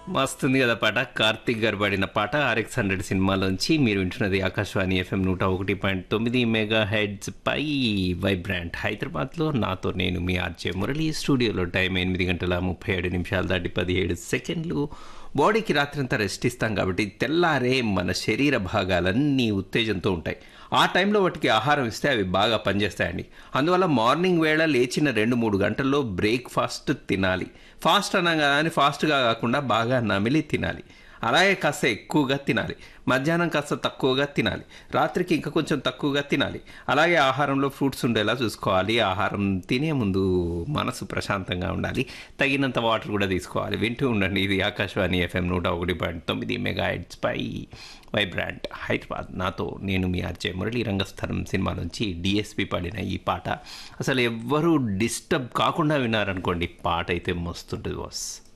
మస్తుంది కదా పాట కార్తిక్ గారు పాడిన పాట ఆర్ఎక్స్ హండ్రెడ్ సినిమాలోంచి మీరు వింటున్నది ఆకాశవాణి ఎఫ్ఎం నూట ఒకటి పాయింట్ తొమ్మిది మెగా హెడ్స్ పై వైబ్రాంట్ హైదరాబాద్లో నాతో నేను మీ ఆర్జే మురళి స్టూడియోలో టైం ఎనిమిది గంటల ముప్పై ఏడు నిమిషాలు దాటి పదిహేడు సెకండ్లు బాడీకి రాత్రంతా రెస్ట్ ఇస్తాం కాబట్టి తెల్లారే మన శరీర భాగాలన్నీ ఉత్తేజంతో ఉంటాయి ఆ టైంలో వాటికి ఆహారం ఇస్తే అవి బాగా పనిచేస్తాయండి అందువల్ల మార్నింగ్ వేళ లేచిన రెండు మూడు గంటల్లో బ్రేక్ఫాస్ట్ తినాలి ఫాస్ట్ అనగా కానీ ఫాస్ట్గా కాకుండా బాగా నమిలి తినాలి అలాగే కాస్త ఎక్కువగా తినాలి మధ్యాహ్నం కాస్త తక్కువగా తినాలి రాత్రికి ఇంకా కొంచెం తక్కువగా తినాలి అలాగే ఆహారంలో ఫ్రూట్స్ ఉండేలా చూసుకోవాలి ఆహారం తినే ముందు మనసు ప్రశాంతంగా ఉండాలి తగినంత వాటర్ కూడా తీసుకోవాలి వింటూ ఉండండి ఇది ఆకాశవాణి ఎఫ్ఎం నూట ఒకటి పాయింట్ తొమ్మిది మెగా హెడ్స్ పై వైబ్రాంట్ హైదరాబాద్ నాతో నేను మీ ఆర్జే మురళీ రంగస్థలం సినిమా నుంచి డిఎస్పి పాడిన ఈ పాట అసలు ఎవ్వరూ డిస్టర్బ్ కాకుండా విన్నారనుకోండి పాట అయితే మస్తుంటుంది బాస్